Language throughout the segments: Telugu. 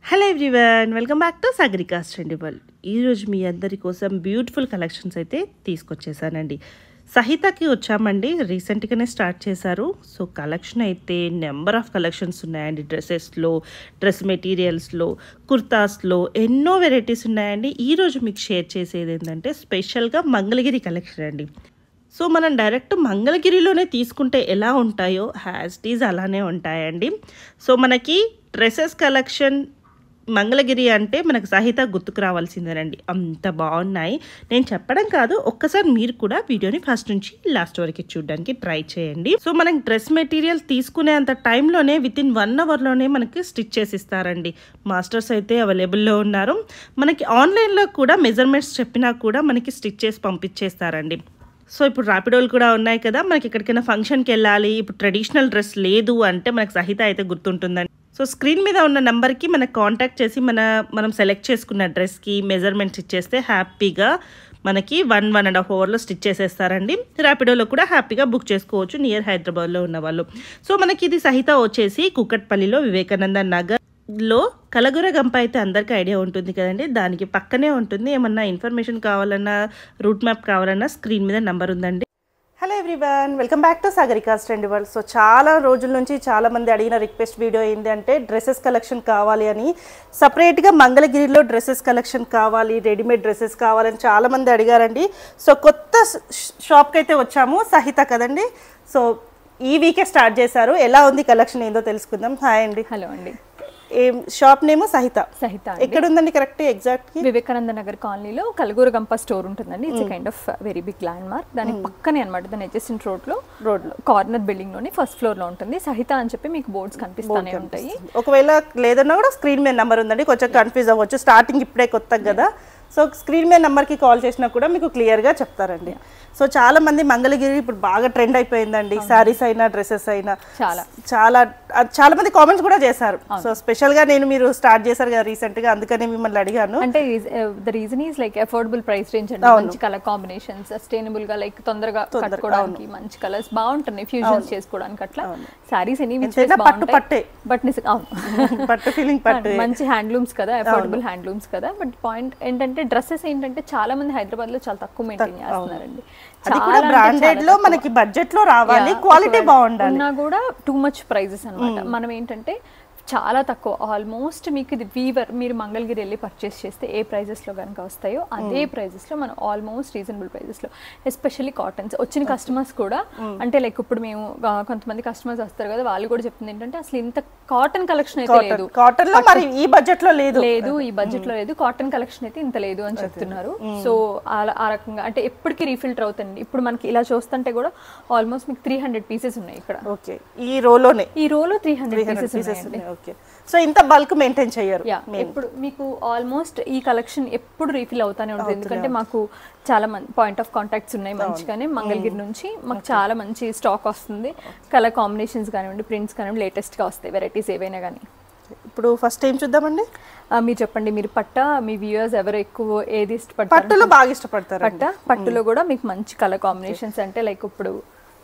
Hello everyone welcome back to Sagarika స్టెండిబల్ ఈరోజు మీ అందరి కోసం బ్యూటిఫుల్ కలెక్షన్స్ అయితే తీసుకొచ్చేసానండి సహితకి వచ్చామండి రీసెంట్గానే స్టార్ట్ చేశారు సో కలెక్షన్ అయితే నెంబర్ ఆఫ్ కలెక్షన్స్ ఉన్నాయండి డ్రెస్సెస్లో డ్రెస్ మెటీరియల్స్లో కుర్తాస్లో ఎన్నో వెరైటీస్ ఉన్నాయండి ఈరోజు మీకు షేర్ చేసేది ఏంటంటే స్పెషల్గా మంగళగిరి కలెక్షన్ అండి సో మనం డైరెక్ట్ మంగళగిరిలోనే తీసుకుంటే ఎలా ఉంటాయో హ్యాస్టీస్ అలానే ఉంటాయండి సో మనకి డ్రెస్సెస్ కలెక్షన్ మంగళగిరి అంటే మనకు సహిత గుర్తుకు రావాల్సిందేనండి అంత బాగున్నాయి నేను చెప్పడం కాదు ఒక్కసారి మీరు కూడా వీడియోని ఫస్ట్ నుంచి లాస్ట్ వరకు చూడడానికి ట్రై చేయండి సో మనకి డ్రెస్ మెటీరియల్ తీసుకునే అంత టైంలోనే విత్ ఇన్ వన్ అవర్లోనే మనకి స్టిచ్ చేసి ఇస్తారండి మాస్టర్స్ అయితే అవైలబుల్లో ఉన్నారు మనకి ఆన్లైన్లో కూడా మెజర్మెంట్స్ చెప్పినా కూడా మనకి స్టిచ్ చేసి పంపించేస్తారండి సో ఇప్పుడు ర్యాపిడోలు కూడా ఉన్నాయి కదా మనకి ఎక్కడికైనా ఫంక్షన్కి వెళ్ళాలి ఇప్పుడు ట్రెడిషనల్ డ్రెస్ లేదు అంటే మనకు సహిత అయితే గుర్తుంటుందండి సో స్క్రీన్ మీద ఉన్న నెంబర్కి మనకు కాంటాక్ట్ చేసి మన మనం సెలెక్ట్ చేసుకున్న డ్రెస్కి మెజర్మెంట్స్ ఇచ్చేస్తే హ్యాపీగా మనకి వన్ వన్ అండ్ హాఫ్ అవర్లో స్టిచ్ చేసేస్తారండి ర్యాపిడోలో కూడా హ్యాపీగా బుక్ చేసుకోవచ్చు నియర్ హైదరాబాద్లో ఉన్న వాళ్ళు సో మనకి ఇది సహిత వచ్చేసి కుకట్పల్లిలో వివేకానంద నగర్ లో కలగుర గంప అయితే అందరికీ ఐడియా ఉంటుంది కదండి దానికి పక్కనే ఉంటుంది ఏమన్నా ఇన్ఫర్మేషన్ కావాలన్నా రూట్ మ్యాప్ కావాలన్నా స్క్రీన్ మీద నెంబర్ ఉందండి hello everyone welcome back to Sagarika trend world so చాలా రోజుల నుంచి చాలా మంది అడిగిన రిక్వెస్ట్ వీడియో ఏంటి అంటే డ్రెస్సెస్ కలెక్షన్ కావాలి అని సపరేట్గా మంగళగిరిలో డ్రెస్సెస్ కలెక్షన్ కావాలి రెడీమేడ్ డ్రెస్సెస్ కావాలని చాలా మంది అడిగారండి సో కొత్త షాప్కి అయితే వచ్చాము సహిత కదండి సో ఈ వీకే స్టార్ట్ చేశారు ఎలా ఉంది కలెక్షన్ ఏందో తెలుసుకుందాం హాయ్ అండి హలో అండి ఏం షాప్ నేమో సహిత సహిత ఎక్కడ ఉందండి కరెక్ట్ ఎగ్జాక్ట్ కి వివేకానంద నగర్ కాలనీలో కలగూరు గంప స్టోర్ ఉంటుందండి it's kind of very big landmark దానికి పక్కనే అనమాట దాని అడ్జస్టెంట్ రోడ్ లో రోడ్ లో కార్నర్ బిల్డింగ్ లోని ఫస్ట్ ఫ్లోర్ లో ఉంటుంది సహిత అని చెప్పి మీకు బోర్డ్స్ కనిపిస్తానే ఉంటాయి ఒకవేళ లేదన్నా కూడా స్క్రీన్ మీద నెంబర్ ఉందండి కొంచెం కన్ఫ్యూజ్ అవ్వచ్చు స్టార్టింగ్ ఇప్పుడే కొత్తగా కదా సో స్క్రీన్ మీద నెంబర్కి కాల్ చేసినా కూడా మీకు క్లియర్గా చెప్తారండి సో చాలా మంది మంగళగిరి ఇప్పుడు బాగా ట్రెండ్ అయిపోయిందండి శారీస్ అయినా డ్రెస్సెస్ అయినా చాలా చాలా అది చాలా మంది కామెంట్స్ కూడా చేశారు సో స్పెషల్ గా నేను మీరు స్టార్ట్ చేశారు కదా రీసెంట్ గా అందుకనే మిమ్మల్ని అడిగాను అంటే the reason is like affordable price range అండి మంచి కలర్ కాంబినేషన్ సస్టైనబుల్ గా లైక్ తొందరగా కట్టుకోవడానికి మంచి కలర్స్ బాగుంటున్నాయి ఫ్యూజన్స్ చేసుకోవడానికి అట్లా సారీస్ ఎనీ విచ్ ఎంతైనా పట్టు పట్టే. బట్ అవును పట్టు ఫీలింగ్ పట్టు మంచి హ్యాండ్లూమ్స్ కదా అఫోర్డబుల్ హ్యాండ్లూమ్స్ కదా బట్ పాయింట్ ఏంటంటే డ్రెస్సెస్ ఏంటంటే చాలా మంది హైదరాబాద్ లో చాలా తక్కువ మెయింటైన్ చేస్తున్నారండి అది కూడా బ్రాండెడ్ లో మనకి బడ్జెట్ లో రావాలి క్వాలిటీ బాగుండాలి ఉన్నా కూడా టూ మచ్ ప్రైజెస్ అన్నమాట మనం ఏంటంటే చాలా తక్కువ ఆల్మోస్ట్ మీకు ఇది వీవర్ మీరు మంగళగిరి వెళ్ళి పర్చేస్ చేస్తే ఏ prices లో కనుక వస్తాయో అదే prices లో మనం ఆల్మోస్ట్ రీజనబుల్ లో ఎస్పెషల్లీ కాటన్స్ వచ్చిన కస్టమర్స్ కూడా అంటే లైక్ ఇప్పుడు మేము ఆ, కొంతమంది కస్టమర్స్ వస్తారు కదా వాళ్ళు కూడా చెప్తుంది ఏంటంటే అసలు ఇంత కాటన్ కలెక్షన్ అయితే లేదు కాటన్ లో మరి ఈ బడ్జెట్ లో లేదు లేదు ఈ బడ్జెట్ లో లేదు కాటన్ కలెక్షన్ అయితే ఇంత లేదు అని చెప్తున్నారు సో అలా ఆ రకంగా అంటే ఎప్పటికీ రీఫిల్టర్ అవుతుంది ఇప్పుడు మనకి ఇలా చూస్తుంటే కూడా ఆల్మోస్ట్ మీకు త్రీ హండ్రెడ్ పీసెస్ ఉన్నాయి ఇక్కడ ఓకే ఈ రోలోనే ఈ రోలో త్రీ హండ్రెడ్ పీసెస్ పీసెస్ ఉన్నాయండి ఓకే సో ఇంత బల్క్ మెయింటైన్ చేయరు యా ఎప్పుడు మీకు ఆల్మోస్ట్ ఈ కలెక్షన్ ఎప్పుడు రీఫిల్ అవుతానే ఉంటుంది ఎందుకంటే మాకు చాలా మంది పాయింట్ ఆఫ్ కాంటాక్ట్స్ ఉన్నాయి మంచిగానే మంగళగిరి నుంచి మాకు చాలా మంచి స్టాక్ వస్తుంది కలర్ కాంబినేషన్స్ కానివ్వండి ప్రింట్స్ కానివ్వండి లేటెస్ట్ గా వస్తాయి వెరైటీస్ ఏవైనా కానీ ఇప్పుడు ఫస్ట్ ఏం చూద్దామండి మీరు చెప్పండి మీరు పట్ట మీ వ్యూయర్స్ ఎవరు ఎక్కువ ఏది ఇష్టపడతారు పట్టులో బాగా ఇష్టపడతారు పట్ట పట్టులో కూడా మీకు మంచి కలర్ కాంబినేషన్స్ అంటే లైక్ ఇప్పుడు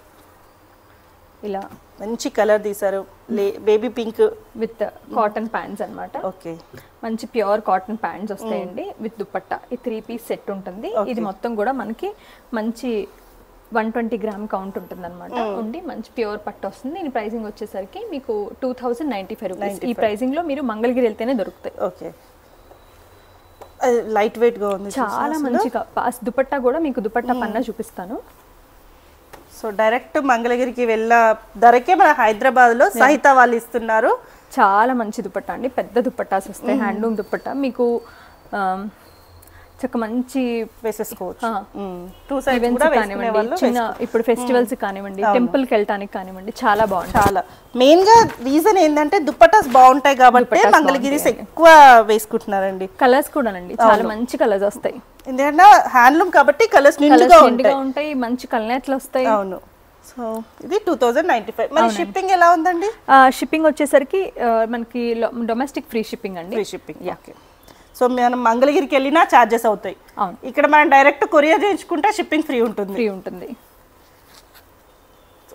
ఇలా మంచి కలర్ తీసారు baby pink with cotton pants అన్నమాట ఓకే మంచి ప్యూర్ కాటన్ ప్యాంట్స్ వస్తాయండి విత్ దుపట్టా ఈ త్రీ పీస్ సెట్ ఉంటుంది ఇది మొత్తం కూడా మనకి మంచి వన్ ట్వంటీ గ్రామ్ కౌంట్ ఉంటుంది అనమాట ఉండి మంచి ప్యూర్ పట్టు వస్తుంది దీని ప్రైసింగ్ వచ్చేసరికి మీకు two thousand ninety five rupees ఈ ప్రైసింగ్ లో మీరు మంగళగిరి వెళ్తేనే దొరుకుతాయి ఓకే లైట్ వెయిట్ గా ఉంది చాలా మంచిగా పాస్ దుపట్టా కూడా మీకు దుపట్టా పన్నా చూపిస్తాను సో డైరెక్ట్ మంగళగిరికి వెళ్ళ ధరకే మన హైదరాబాద్ లో సహిత వాళ్ళు ఇస్తున్నారు చాలా మంచి దుపట్టా అండి పెద్ద దుపట్టాస్ వస్తాయి హ్యాండ్లూమ్ దుపట్టా మీకు ఆమ్, చక్క మంచి వేసేసుకోవచ్చు ఆ. టూ సైడ్స్ ఈవెంట్స్ కూడా వేసుకునే కానివ్వండి వాళ్ళు చిన్న ఇప్పుడు ఫెస్టివల్స్ కానివ్వండి టెంపుల్ కి వెళ్ళటానికి కానివ్వండి చాలా బాగుంటుంది చాలా మెయిన్ గా రీజన్ ఏంటంటే దుప్పటాస్ బాగుంటాయి కాబట్టి మంగళగిరిస్ ఎక్కువ వేసుకుంటున్నారండి కలర్స్ కూడానండి చాలా మంచి కలర్స్ వస్తాయి ఎందుకంటే హ్యాండ్లూమ్ కాబట్టి కలర్స్ కలర్స్ నిండుగా నిండుగా ఉంటాయి ఉంటాయి మంచి కలనేట్లు వస్తాయి అవును సో ఇది టూ థౌజండ్ నైన్టీ ఫైవ్ మరి షిప్పింగ్ ఎలా ఉందండి షిప్పింగ్ వచ్చేసరికి ఆ, మనకి డొమెస్టిక్ ఫ్రీ షిప్పింగ్ అండి ఫ్రీ షిప్పింగ్ ఓకే సో మనం మంగళగిరికి వెళ్ళినా ఛార్జెస్ అవుతాయి అవును ఇక్కడ మనం డైరెక్ట్ కొరియర్ చేయించుకుంటే షిప్పింగ్ ఫ్రీ ఉంటుంది ఫ్రీ ఉంటుంది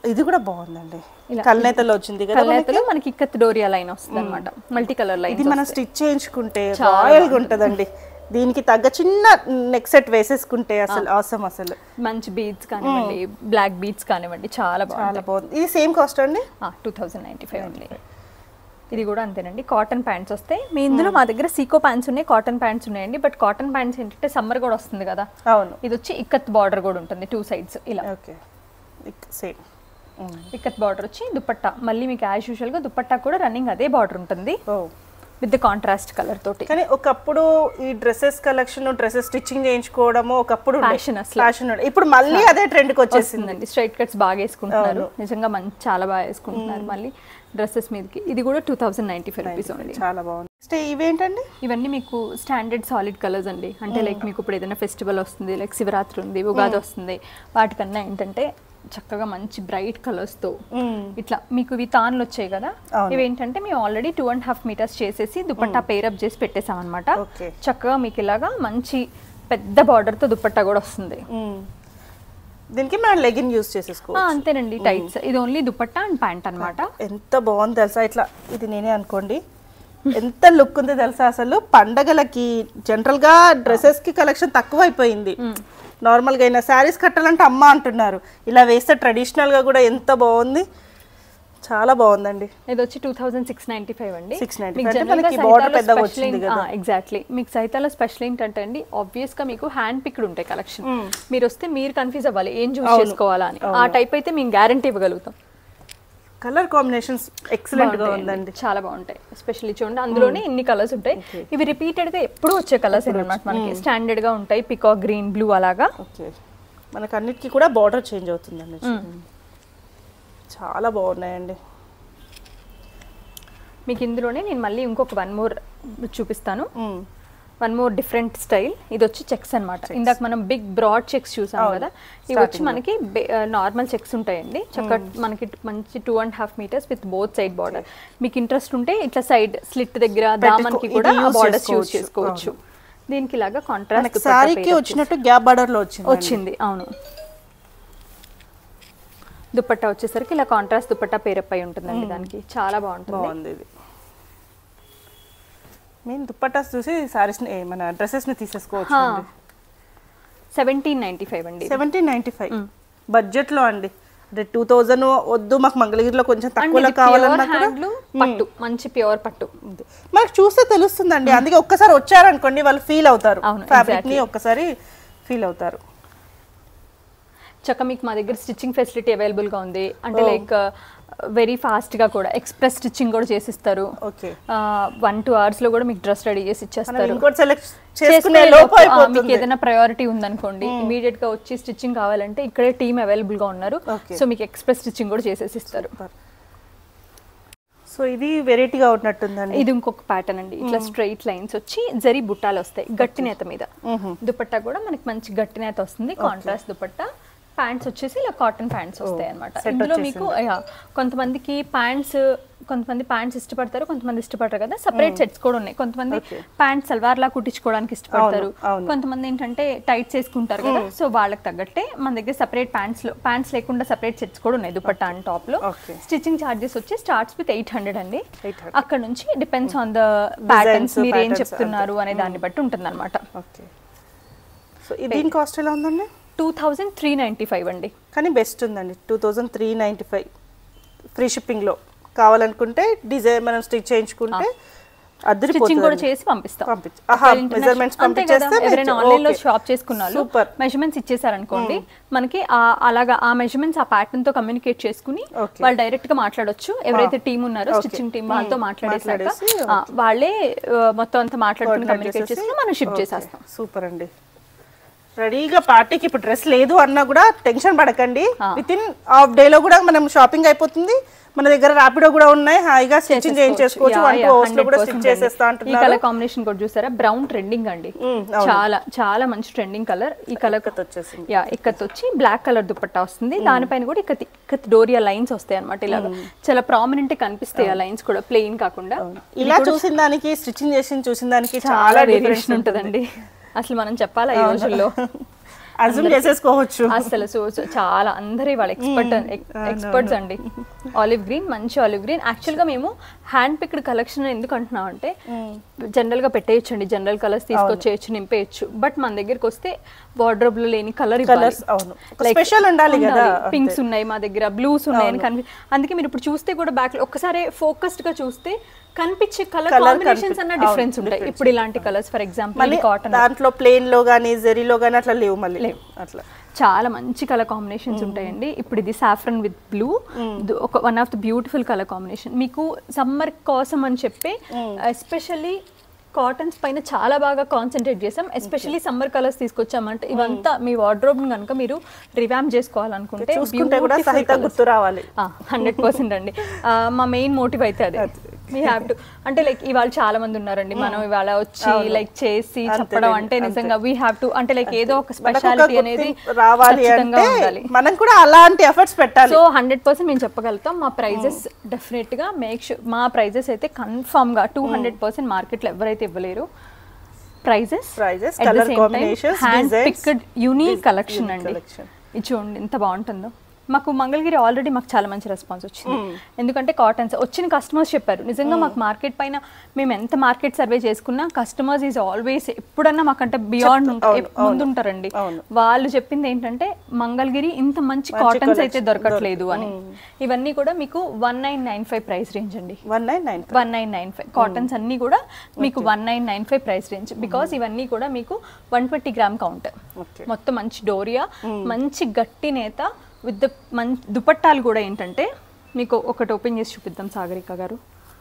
ఇది కూడా బాగుందండి ఇలా. కల్నేతలో వచ్చింది కదా కళ్ళైతలో మనకి ఇక్కత్ డోరియా లైన్ వస్తుంది అనమాట మల్టీ కలర్ లైన్ ఇది మనం స్టిచ్ చేయించుకుంటే రాయల్గా ఉంటదండి దీనికి తగ్గ చిన్న నెక్ సెట్ వేసేసుకుంటే అసలు అవసరం అసలు మంచి బీడ్స్ కానివ్వండి బ్లాక్ బీడ్స్ కానివ్వండి చాలా బాగుంది చాలా బాగుంది ఇది సేమ్ కాస్ట్ అండి టూ థౌజండ్ నైంటీ ఫైవ్ అండి ఇది కూడా అంతేనండి కాటన్ ప్యాంట్స్ వస్తాయి మీ ఇందులో మా దగ్గర సీకో ప్యాంట్స్ ఉన్నాయి కాటన్ ప్యాంట్స్ ఉన్నాయండి బట్ కాటన్ ప్యాంట్స్ ఏంటంటే సమ్మర్ కూడా వస్తుంది కదా అవును ఇది వచ్చి ఇక్కత్ బార్డర్ కూడా ఉంటుంది టూ సైడ్స్ ఇలా ఓకే సేమ్ ఇక్కత్ బార్డర్ వచ్చి దుపట్టా మళ్ళీ మీకు యాజ్ యూజువల్గా దుపట్టా కూడా రన్నింగ్ అదే బార్డర్ ఉంటుంది oh with the contrast colour తోటి కానీ ఒకప్పుడు ఈ డ్రెస్సెస్ కలెక్షన్ డ్రెస్సెస్ స్టిచ్చింగ్ చేయించుకోవడము ఒకప్పుడు Fashion అసలు. ఫ్యాషన్ ఇప్పుడు మళ్ళీ అదే ట్రెండ్కి వచ్చేసింది వస్తుందండి స్ట్రైట్ కట్స్ బాగా వేసుకుంటున్నారు నిజంగా మంచి చాలా బాగా వేసుకుంటున్నారు మళ్ళీ డ్రెస్సెస్ మీదకి ఇది కూడా two thousand ninety five rupees only చాలా బాగుంది నెక్స్ట్ ఇవేంటండి ఇవన్నీ మీకు స్టాండర్డ్ సాలిడ్ కలర్స్ అండి అంటే లైక్ మీకు ఇప్పుడు ఏదైనా ఫెస్టివల్ వస్తుంది లైక్ శివరాత్రి ఉంది ఉగాది వస్తుంది వాటికన్నా ఏంటంటే చక్కగా మంచి బ్రైట్ కలర్స్ తో ఇట్లా మీకు ఇవి తాన్లు వచ్చాయి కదా అవును. ఇవి ఏంటంటే మేము already two and half metres చేసేసి దుపట్టా పేరప్ చేసి పెట్టేసాం అనమాట Okay. చక్కగా మీకు ఇలాగా మంచి పెద్ద బార్డర్ తో దుపట్టా కూడా వస్తుంది దీనికి మనం లెగిన్ యూస్ చేసేసుకో ఆ, అంతేనండి టైట్స్ ఇది ఓన్లీ దుపట్టా అండ్ ప్యాంట్ అన్నమాట ఎంత బాగుంది తెలుసా ఇట్లా ఇది నేనే అనుకోండి ఎంత లుక్ ఉంది తెలుసా అసలు పండగలకి జనరల్ గా డ్రెస్సెస్ కి కలెక్షన్ తక్కువ అయిపోయింది నార్మల్ గా అయినా శారీస్ కట్టాలంటే అమ్మ అంటున్నారు ఇలా వేస్తే ట్రెడిషనల్ గా కూడా ఎంత బాగుంది చాలా బాగుందండి ఇది వచ్చి two thousand six ninety five అండి 695 మీకు అంటే general గా మనకి border సైతాలో పెద్దగా special వచ్చింది ఏం- కదా. ఆ, ఎగ్జాక్ట్లీ మీకు సైతాలో స్పెషల్ ఏంటంటే అండి ఆబ్వియస్ గా మీకు హ్యాండ్ పిక్డ్ ఉంటాయి కలెక్షన్ మీరు వస్తే మీరు కన్ఫ్యూజ్ అవ్వాలి ఏం చూస్ చేసుకోవాలా అని ఆ టైప్ అయితే మేము గ్యారంటీ ఇవ్వగలుగుతాం కలర్ కాంబినేషన్స్ ఎక్సలెంట్ గా బాగుంటాయండి. ఉందండి చాలా బాగుంటాయి ఎస్పెషల్లీ చూడండి అందులోనే ఇన్ని కలర్స్ ఉంటాయి ఇవి రిపీటెడ్ గా ఎప్పుడు వచ్చే కలర్స్ అనమాట మనకి స్టాండర్డ్ గా ఉంటాయి పికాక్ గ్రీన్ బ్లూ అలాగా ఓకే మనకు అన్నిటికీ కూడా బార్డర్ చేంజ్ అవుతుందండి చూడండి. చాలా బాగున్నాయండి మీకు ఇందులోనే నేను మళ్ళీ ఇంకొక వన్ మోర్ చూపిస్తాను hmm. One more different style ఇది వచ్చి చెక్స్ అన్నమాట ఇందాక మనం బిగ్ బ్రాడ్ చెక్స్ చూసాం అవును. కదా ఇవి వచ్చి మనకి నార్మల్ చెక్స్ ఉంటాయండి చక్క మనకి మంచి two and half metres with both side border మీకు ఇంట్రెస్ట్ ఉంటే ఇట్లా సైడ్ స్లిట్ దగ్గర దామన్కి ఇది కూడా use బార్డర్స్ యూస్ చేసుకోవచ్చు. చేసుకోవచ్చు దీనికి ఇలాగా మనకి కాంట్రాస్ట్ శారీకి వచ్చినట్టు గ్యాప్ బార్డర్ లో వచ్చింది వచ్చింది అవును దుపట్టా వచ్చేసరికి ఇలా కాంట్రాస్ట్ దుపట్టా పేరప్ అయి ఉంటుందండి దానికి చాలా బాగుంటుంది బాగుంది ఇది మేము దుప్పటాస్ చూసి సారీస్ మన డ్రెస్సెస్ ని తీసేసుకోవచ్చు సెవెంటీన్ నైన్టీ ఫైవ్ అండి సెవెంటీన్ నైన్టీ ఫైవ్ బడ్జెట్ లో అండి అంటే టూ థౌజండ్ వద్దు మాకు మంగళగిరిలో కొంచెం అండ్ తక్కువలో ఇది కావాలన్నా ప్యూర్ కూడా హ్యాండ్లూమ్ పట్టు మంచి ప్యూర్ పట్టు ఉంది. మనకు చూస్తే తెలుస్తుందండి అందుకే ఒక్కసారి వచ్చారనుకోండి వాళ్ళు ఫీల్ అవుతారు అవును, ఫ్యాబ్రిక్ ని ఒక్కసారి ఫీల్ అవుతారు చక్క మీకు మా దగ్గర స్టిచ్చింగ్ ఫెసిలిటీ అవైలబుల్ గా ఉంది అంటే లైక్ వెరీ ఫాస్ట్ గా కూడా ఎక్స్ప్రెస్ స్టిచ్చింగ్ కూడా చేసిస్తారు ఓకే వన్ టూ అవర్స్ లో కూడా మీకు డ్రెస్ రెడీ చేసి మనం ఇచ్చేస్తారు ఇంకోటి సెలెక్ట్ చేసుకునే చేసుకునే లోపు లోపు, ఆ, మీకు అయిపోతుంది ఏదైనా ప్రయారిటీ ఉందనుకోండి ఇమీడియట్ గా వచ్చి స్టిచ్చింగ్ కావాలంటే ఇక్కడే టీమ్ అవైలబుల్ గా ఉన్నారు Okay. సో మీకు ఎక్స్ప్రెస్ స్టిచ్చింగ్ కూడా చేసేసి ఇస్తారు సో ఇది వెరైటీగా ఉన్నట్టుందండి ఇది ఇంకొక ప్యాటర్న్ అండి ఇట్లా స్ట్రైట్ లైన్స్ వచ్చి జరీ బుట్టాలు వస్తాయి గట్టి నేత మీద దుపట్టా కూడా మనకి మంచి గట్టి నేత వస్తుంది కాంట్రాస్ట్ దుపట్టా ప్యాంట్స్ వచ్చేసి ఇలా కాటన్ ప్యాంట్స్ వస్తాయి అనమాట set ఇందులో మీకు యా, కొంతమందికి ప్యాంట్స్ కొంతమంది ప్యాంట్స్ ఇష్టపడతారు కొంతమంది ఇష్టపడరు కదా సపరేట్ సెట్స్ కూడా ఉన్నాయి కొంతమంది ప్యాంట్ సల్వార్ లా కుట్టించుకోవడానికి ఇష్టపడతారు అవును, అవును. కొంతమంది ఏంటంటే టైట్స్ వేసుకుంటారు కదా సో వాళ్ళకి తగ్గట్టే మన దగ్గర సపరేట్ ప్యాంట్స్ లో ప్యాంట్స్ లేకుండా సపరేట్ సెట్స్ కూడా ఉన్నాయి దుపట్టా అండ్ టాప్ లో Okay. స్టిచ్చింగ్ చార్జెస్ వచ్చి స్టార్ట్స్ విత్ ఎయిట్ హండ్రెడ్ అండి 800. అక్కడ నుంచి డిపెండ్స్ ఆన్ ద ప్యాటర్న్స్ మీరు ఏం patterns చెప్తున్నారు అనే దాన్ని బట్టి ఉంటుంది అనమాట ఓకే సో దీని కాస్ట్ ఎలా ఉందండి two thousand three ninety five అండి కానీ బెస్ట్ ఉందండి two thousand three ninety five free షిప్పింగ్లో కావాలనుకుంటే డిజైన్ మనం స్టిచ్ చేయించుకుంటే స్టిచ్చింగ్ కూడా అద్దరిపోతుంది చేసి పంపిస్తాం పంపించు. ఆహా, ఒకవేళ international- measurements అంతే కదా, పంపించేస్తే ఎవరైనా మీరు- ఆన్లైన్ లో okay. షాప్ చేసుకున్నారు Super. మెజర్మెంట్స్ ఇచ్చేసారనుకోండి మనకి ఆ- అలాగా ఆ మెజర్మెంట్స్ ఆ ప్యాటర్న్ తో కమ్యూనికేట్ చేసుకుని Okay. వాళ్ళు డైరెక్ట్ గా మాట్లాడొచ్చు ఎవరైతే టీం ఉన్నారో Okay. స్టిచ్చింగ్ టీం వాళ్ళతో Hmm. మాట్లాడేసాక మాట్లాడేసి, ఆ, వాళ్ళే ఆ, మొత్తం అంతా మాట్లాడుకుని కమ్యూనికేట్ చేసి మనం షిప్ చేసేస్తాం సూపర్ అండి రెడీగా పార్టీకి ఇప్పుడు డ్రెస్ లేదు అన్నా కూడా టెన్షన్ పడకండి విత్ ఇన్ హాఫ్ డే లో కూడా మనం షాపింగ్ అయిపోతుంది మన దగ్గర ర్యాపిడో కూడా ఉన్నాయి హాయిగా స్టిచ్చింగ్ చేయించేసుకోవచ్చు వన్ టూ అవర్స్ లో కూడా స్టిచ్ చేసేస్తా ఈ అంటున్నారు కలర్ కాంబినేషన్ కూడా చూసారా బ్రౌన్ ట్రెండింగ్ అండి Mm, చాలా చాలా మంచి ట్రెండింగ్ కలర్ ఈ కలర్ ఇక్కత్ వచ్చేసింది. యా ఇక్కత్ వచ్చి బ్లాక్ కలర్ దుపట్టా వస్తుంది దానిపైన కూడా ఇక్కత్ ఇక్కత్ డోరియా లైన్స్ వస్తాయి అనమాట ఇలాగా చాలా ప్రామినెంట్ కనిపిస్తాయి ఆ లైన్స్ కూడా ప్లెయిన్ కాకుండా ఇలా చూసిన దానికి స్టిచ్చింగ్ చేసి చూసిన దానికి చాలా చాలా వేరియేషన్ ఉంటుందండి అసలు మనం చెప్పాలా ఈ రోజుల్లో అజ్యూమ్ చేసేసుకోవచ్చు అసలు సో సో చాలా అందరి వాళ్ళ ఎక్స్పర్ట్ ఎక్స్పర్ట్స్ అండి ఆలివ్ గ్రీన్ మంచి ఆలివ్ గ్రీన్ యాక్చువల్ గా మేము హ్యాండ్ పిక్డ్ కలెక్షన్ ఎందుకు అంటున్నాం అంటే జనరల్ గా పెట్టేయచ్చండి జనరల్ కలర్స్ తీసుకొచ్చేయచ్చు నింపేయచ్చు బట్ మన దగ్గరికి వస్తే వార్డ్రోబ్ లో లేని కలర్ Colours, అవును. ఒక special ఉండాలి కదా, పింక్స్ ఉన్నాయి మా దగ్గర బ్లూస్ ఉన్నాయి అని కనిపి అందుకే మీరు ఇప్పుడు చూస్తే కూడా బ్యాక్ ఒక్కసారి ఫోకస్డ్ గా చూస్తే కనిపించే కలర్ Colour కాంబినేషన్స్ అన్న కనిపి- డిఫరెన్స్ అవును, ఉంటాయి difference ఇప్పుడు ఇలాంటి కలర్స్ ఫర్ ఎగ్జాంపుల్ మళ్ళీ కాటన్ దాంట్లో ప్లేన్ లో గానీ జెరీలో గానీ అట్లా లేవు మళ్ళీ అట్లా చాలా మంచి కలర్ కాంబినేషన్స్ ఉంటాయండి ఇప్పుడు ఇది సాఫ్రన్ విత్ బ్లూ ఒక one of the beautiful colour combination మీకు సమ్మర్ కోసం అని చెప్పి ఎస్పెషల్లీ కాటన్స్ పైన చాలా బాగా కాన్సన్ట్రేట్ చేసాం ఎస్పెషల్లీ సమ్మర్ కలర్స్ తీసుకొచ్చామంటే ఇవంతా మీ వార్డ్రోబ్ కనుక మీరు రివామ్ చేసుకోవాలనుకుంటే చూసుకుంటే కూడా సహిత గుర్తు రావాలి హండ్రెడ్ పర్సెంట్ అండి ఆ, మా మెయిన్ మోటివ్ అయితే అదే మీ హ్యావ్ టు అంటే లైక్ ఇవాళ చాలా మంది ఉన్నారండి మనం ఇవాళ వచ్చి లైక్ చేసి చెప్పడం అంటే నిజంగా వీ హ్యావ్ టు అంటే లైక్ ఏదో ఒక మనకు ఒక స్పెషాలిటీ అనేది గుర్తింపు రావాలి ఖచ్చితంగా అంటే ఉండాలి మనం కూడా అలాంటి ఎఫర్ట్స్ పెట్టాలి సో హండ్రెడ్ పర్సెంట్ మేము చెప్పగలుగుతాం మా ప్రైజెస్ డెఫినెట్ గా మేక్ షూర్ మా ప్రైజెస్ అయితే కన్ఫర్మ్ గా టూ హండ్రెడ్ పర్సెంట్ మార్కెట్ లో ఎవరైతే ఇవ్వలేరు prices Prices, colour combinations, hand designs, picked unique collection unique అండి collection. ఇది చూడండి ఎంత బాగుంటుందో మాకు మంగళగిరి ఆల్రెడీ మాకు చాలా మంచి రెస్పాన్స్ వచ్చింది ఎందుకంటే కాటన్స్ వచ్చిన కస్టమర్స్ చెప్పారు నిజంగా మాకు మార్కెట్ పైన మేము ఎంత మార్కెట్ సర్వే చేసుకున్నా కస్టమర్స్ ఈజ్ ఆల్వేస్ ఎప్పుడన్నా మాకంటే బియాండ్ ముందుంటారండి అవును. వాళ్ళు చెప్పింది ఏంటంటే మంగళగిరి ఇంత మంచి కాటన్స్ అయితే దొరకట్లేదు అని ఇవన్నీ కూడా మీకు one nine nine five price range అండి one nine nine one nine nine five cottons అన్ని కూడా మీకు one nine nine five price range because ఇవన్నీ కూడా మీకు one twenty gram count Okay. మొత్తం మంచి డోరియా మంచి గట్టి నేత విత్ ద మంచి దుపట్టాలు కూడా ఏంటంటే మీకు ఒకటి ఓపెన్ చేసి చూపిద్దాం సాగరిక గారు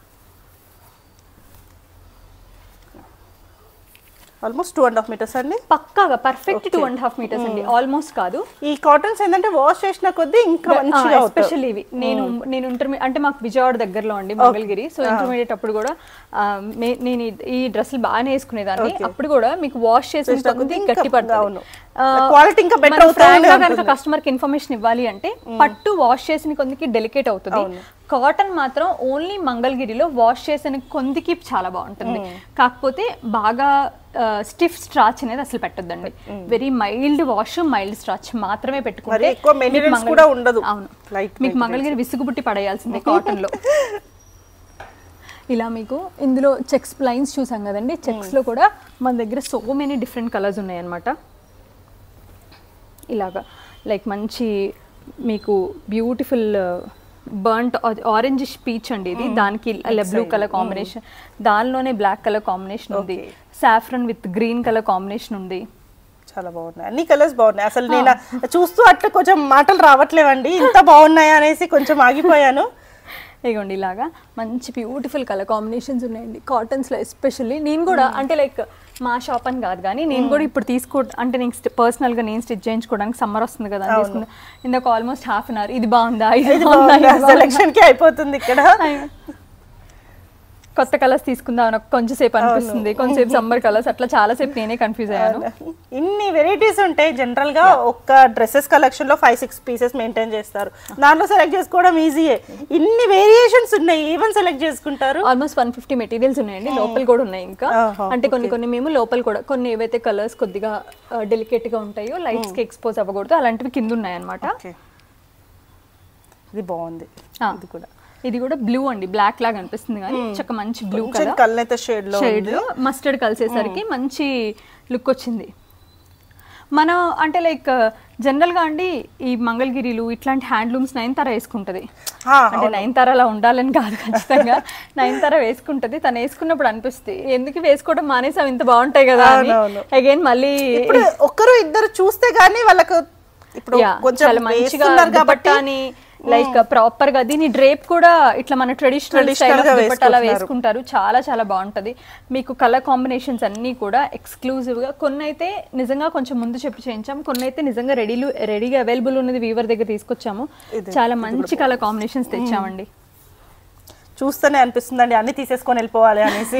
almost two and half meters అండి పక్కాగా perfect two and half meters అండి ఆల్మోస్ట్ కాదు ఈ కాటన్స్ ఏంటంటే వాష్ చేసిన కొద్దీ ఇంకా మంచిగా అవుతాయి ఎస్పెషల్లీ ఇవి నేను నేను ఇంటర్మీడియట్ అంటే మాకు విజయవాడ దగ్గరలో అండి మంగళగిరి సో ఇంటర్మీడియట్ అప్పుడు కూడా ఆ, మే- నేను ఈ- ఈ డ్రెస్సులు బాగానే వేసుకునేదాన్ని అప్పుడు కూడా మీకు వాష్ చేసిన చేసిన కొద్దీ కొద్దీ ఇంకా గట్టి పడుతుంది అవును. Quality ఇంకా better మనం అవుతూనే frank గా ఉంటుంది. కనుక కస్టమర్ కి ఇన్ఫర్మేషన్ ఇవ్వాలి అంటే పట్టు వాష్ చేసిన కొందికి డెలికేట్ అవుతుంది కాటన్ మాత్రం ఓన్లీ మంగళగిరిలో వాష్ చేసిన కొందికి చాలా బాగుంటుంది కాకపోతే బాగా స్టిఫ్ స్ట్రాచ్ అనేది అసలు పెట్టొద్దండి very mild wash mild starch మాత్రమే మరి పెట్టుకుంటే ఎక్కువ మీకు మెయింటెనెన్స్ మంగళ- కూడా ఉండదు అవును లైట్ మీకు మంగళగిరి విసుగుబుట్టి పడేయాల్సిందే కాటన్ లో ఇలా మీకు ఇందులో చెక్స్ లైన్స్ చూసాం కదండి చెక్స్ లో కూడా మన దగ్గర సో మెనీ డిఫరెంట్ కలర్స్ ఉన్నాయన్నమాట ఇలాగా లైక్ మంచి మీకు బ్యూటిఫుల్ బర్ంట్ ఆరెంజ్ పీచ్ అండి ఇది దానికి బ్లూ కలర్ కాంబినేషన్ దానిలోనే బ్లాక్ కలర్ కాంబినేషన్ ఉంది saffron with green colour combination ఉంది చాలా బాగున్నాయి అన్ని కలర్స్ బాగున్నాయి అసలు నేను చూస్తూ అట్లా కొంచెం మాటలు రావట్లేవండి ఇంత బాగున్నాయి అనేసి కొంచెం ఆగిపోయాను ఇగోండి ఇలాగా మంచి బ్యూటిఫుల్ కలర్ కాంబినేషన్స్ ఉన్నాయండి కాటన్స్లో ఎస్పెషల్లీ నేను కూడా అంటే లైక్ మా షాప్ అని కాదు కానీ నేను కూడా ఇప్పుడు తీసుకో అంటే నేను పర్సనల్గా నేను స్టిచ్ చేయించుకోవడానికి సమ్మర్ వస్తుంది కదా అని తీసుకున్నా ఇందాక ఆల్మోస్ట్ హాఫ్ అన్ అవర్ ఇది బాగుందా ఇది ఇది బాగుందా ఇది బాగుందా? సెలక్షన్ కి అయిపోతుంది ఇక్కడ అయ్యో. కొత్త కలర్స్ తీసుకుందాం అని కొంచెం సేపు అనిపిస్తుంది కొంచెంసేపు సమ్మర్ కలర్స్ అట్లా చాలా సేపు నేనే కన్ఫ్యూజ్ అయ్యాను ఇన్ని వెరైటీస్ ఉంటాయి జనరల్ గా ఒక్క డ్రెస్సెస్ కలెక్షన్ లో ఫైవ్ సిక్స్ పీసెస్ మెయింటైన్ చేస్తారు దాంట్లో సెలెక్ట్ చేసుకోవడం ఈజీయే ఇన్ని వేరియేషన్స్ ఉన్నాయి ఏమని సెలెక్ట్ చేసుకుంటారు ఆల్మోస్ట్ వన్ ఫిఫ్టీ మెటీరియల్స్ ఉన్నాయండి లోపల కూడా ఉన్నాయి ఇంకా ఆహా, అంటే కొన్ని కొన్ని మేము లోపల కూడా కొన్ని ఏవైతే కలర్స్ కొద్దిగా డెలికేట్ గా ఉంటాయో లైట్స్ కి ఎక్స్పోజ్ అవ్వకూడదు అలాంటివి కింద ఉన్నాయి అనమాట ఓకే ఇది బాగుంది ఇది కూడా ఇది కూడా బ్లూ అండి బ్లాక్ లాగా అనిపిస్తుంది కానీ చక్క మంచి బ్లూ కొంచెం కలర్ కళ్ళనైతే షేడ్ లో షేడ్ లో మస్టర్డ్ కలిసేసరికి మంచి లుక్ వచ్చింది మనం అంటే లైక్ జనరల్ గా అండి ఈ మంగళగిరిలు ఇట్లాంటి హ్యాండ్లూమ్స్ నయనతార వేసుకుంటది ఆ, అంటే నయనతార అలా ఉండాలని కాదు ఖచ్చితంగా నయనతార వేసుకుంటది తను వేసుకున్నప్పుడు అనిపిస్తుంది ఎందుకు వేసుకోవడం మానేసాం ఇంత బాగుంటాయి కదా అని అవునవును. అగైన్ మళ్ళీ ఇప్పుడు ఒక్కరు ఇద్దరు చూస్తే గానీ వాళ్ళకు ఇప్పుడు Yeah, కొంచెం చాలా మంచిగా వేస్తున్నారు కాబట్టి దుపట్టాని లైక్ ప్రాపర్ గా దీని డ్రేప్ కూడా ఇట్లా మన ట్రెడిషనల్ Traditional స్టైల్ గా దుపట్టాలా వేసుకుంటున్నారు. వేసుకుంటారు చాలా చాలా బాగుంటది మీకు కలర్ కాంబినేషన్స్ అన్ని కూడా ఎక్స్క్లూజివ్ గా కొన్ని అయితే నిజంగా కొంచెం ముందు చెప్పి చేయించాం కొన్ని అయితే నిజంగా రెడీలు రెడీగా అవైలబుల్ ఉన్నది వీవర్ దగ్గర తీసుకొచ్చాము చాలా మంచి కలర్ కాంబినేషన్స్ తెచ్చామండి చూస్తేనే అనిపిస్తుందండి అన్ని తీసేసుకొని వెళ్ళిపోవాలి అనేసి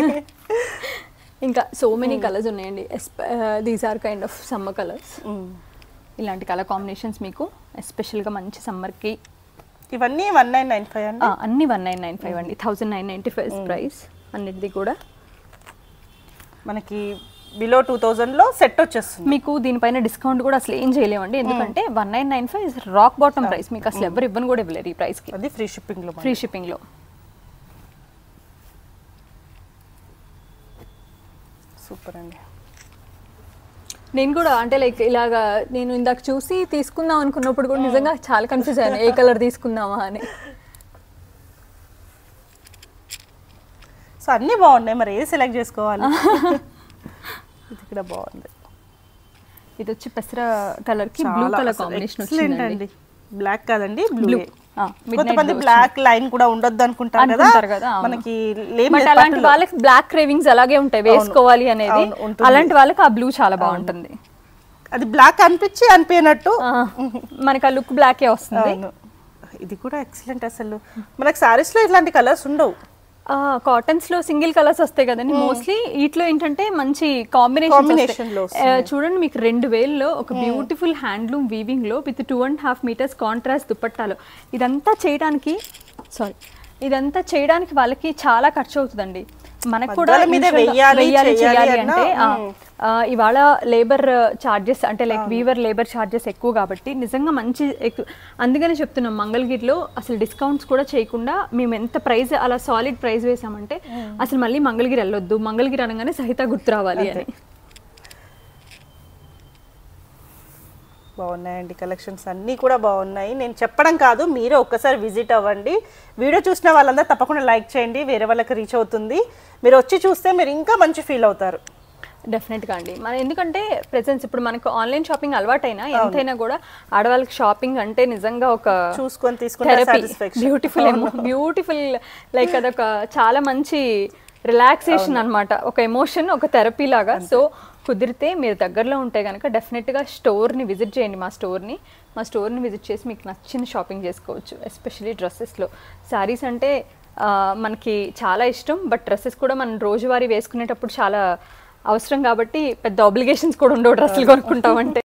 ఇంకా సో మెనీ కలర్స్ ఉన్నాయండి these are kind of summer colours ఇలాంటి కలర్ కాంబినేషన్స్ మీకు ఎస్పెషల్గా మంచి సమ్మర్కి ఇవన్నీ వన్ నైన్ నైన్ ఫైవ్ అండి ఆ, అన్ని వన్ నైన్ నైన్ ఫైవ్ అండి thousand nine ninety five price అన్నిటిది కూడా మనకి బిలో టూ థౌజండ్లో సెట్ వచ్చేస్తుంది మీకు దీనిపైన డిస్కౌంట్ కూడా అసలు ఏం చేయలేమండి ఎందుకంటే one nine nine five is rock bottom price మీకు అసలు ఎవరు ఇవ్వను కూడా ఇవ్వలేరు ఈ ప్రైస్కి అది ఫ్రీ షిప్పింగ్లో ఫ్రీ షిప్పింగ్లో సూపర్ అండి నేను కూడా అంటే లైక్ ఇలాగా నేను ఇందాక చూసి తీసుకుందాం అనుకున్నప్పుడు కూడా నిజంగా చాలా కన్ఫ్యూజ్ అయ్యాను ఏ కలర్ తీసుకుందామా అని సో అన్నీ బాగున్నాయి మరి ఏది సెలెక్ట్ చేసుకోవాలి ఇది కూడా బాగుంది ఇది వచ్చి పెసర కలర్ కి బ్లూ కలర్ కాంబినేషన్ ఎక్సలెంట్ వచ్చిందండి అండి బ్లాక్ కాదండి బ్లూ బ్లూ కొంతమంది బ్లాక్ లైన్ కూడా ఉండొద్దు అనుకుంటారు కదా అనుకుంటారు కదా, అవును. మనకి లేం బట్ లేదు అలాంటి పట్టులో. వాళ్ళకి బ్లాక్ క్రేవింగ్స్ అలాగే ఉంటాయి వేసుకోవాలి అనేది అవును, ఉంటుంది. అలాంటి వాళ్ళకి ఆ బ్లూ చాలా బాగుంటుంది అది బ్లాక్ అనిపించి అనిపోయినట్టు ఆ, మనకి ఆ లుక్ బ్లాకే వస్తుంది అవును ఇది కూడా ఎక్సలెంట్ అసలు మనకి సారీస్ లో ఇట్లాంటి కలర్స్ ఉండవు కాటన్స్ లో సింగిల్ కలర్స్ వస్తాయి కదండి మోస్ట్లీ వీటిలో ఏంటంటే మంచి Combination కాంబినేషన్ లో చూడండి మీకు రెండు వేల్లో ఒక బ్యూటిఫుల్ హ్యాండ్లూమ్ వీవింగ్ లో with two and half meters contrast దుపట్టాలో ఇదంతా చేయడానికి సారీ ఇదంతా చేయడానికి వాళ్ళకి చాలా ఖర్చు అవుతుందండి మనకు కూడా మగ్గాల మీద usual గా వెయ్యాలి, వెయ్యాలి చెయ్యాలి చేయాలి అన్నా, అంటే ఆ, ఆ, ఇవాళ లేబర్ చార్జెస్ అంటే లైక్ వీవర్ లేబర్ చార్జెస్ ఎక్కువ కాబట్టి నిజంగా మంచి ఎక్కు- అందుకనే చెప్తున్నాం మంగళగిరిలో అసలు డిస్కౌంట్స్ కూడా చేయకుండా మేము ఎంత ప్రైస్ అలా సాలిడ్ ప్రైస్ వేసామంటే అసలు మళ్ళీ మంగళగిరి వెళ్ళొద్దు మంగళగిరి అనగానే సహిత గుర్తు రావాలి అని బాగున్నాయండి కలెక్షన్స్ అన్నీ కూడా బాగున్నాయి నేను చెప్పడం కాదు మీరే ఒక్కసారి విజిట్ అవ్వండి వీడియో చూసిన వాళ్ళందరూ తప్పకుండా లైక్ చేయండి వేరే వాళ్ళకి రీచ్ అవుతుంది మీరు వచ్చి చూస్తే మీరు ఇంకా మంచి ఫీల్ అవుతారు డెఫినెట్గా అండి మన ఎందుకంటే ప్రెసెన్స్ ఇప్పుడు మనకు ఆన్లైన్ షాపింగ్ అలవాటైనా ఎంతైనా కూడా ఆడవాళ్ళకి షాపింగ్ అంటే నిజంగా ఒక చూసుకొని తీసుకుంటే therapy satisfaction beautiful beautiful like అదొక చాలా మంచి రిలాక్సేషన్ అన్నమాట ఒక ఎమోషన్ ఒక థెరపీ లాగా సో కుదిరితే మీరు దగ్గరలో ఉంటే కనుక డెఫినెట్గా స్టోర్ని విజిట్ చేయండి మా స్టోర్ని మా స్టోర్ని విజిట్ చేసి మీకు నచ్చిన షాపింగ్ చేసుకోవచ్చు ఎస్పెషలీ డ్రెస్సెస్లో శారీస్ అంటే ఆ, మనకి చాలా ఇష్టం బట్ డ్రెస్సెస్ కూడా మనం రోజువారీ వేసుకునేటప్పుడు చాలా అవసరం కాబట్టి పెద్ద ఆబ్లిగేషన్స్ కూడా ఉండవు డ్రెస్సులు కొనుక్కుంటామంటే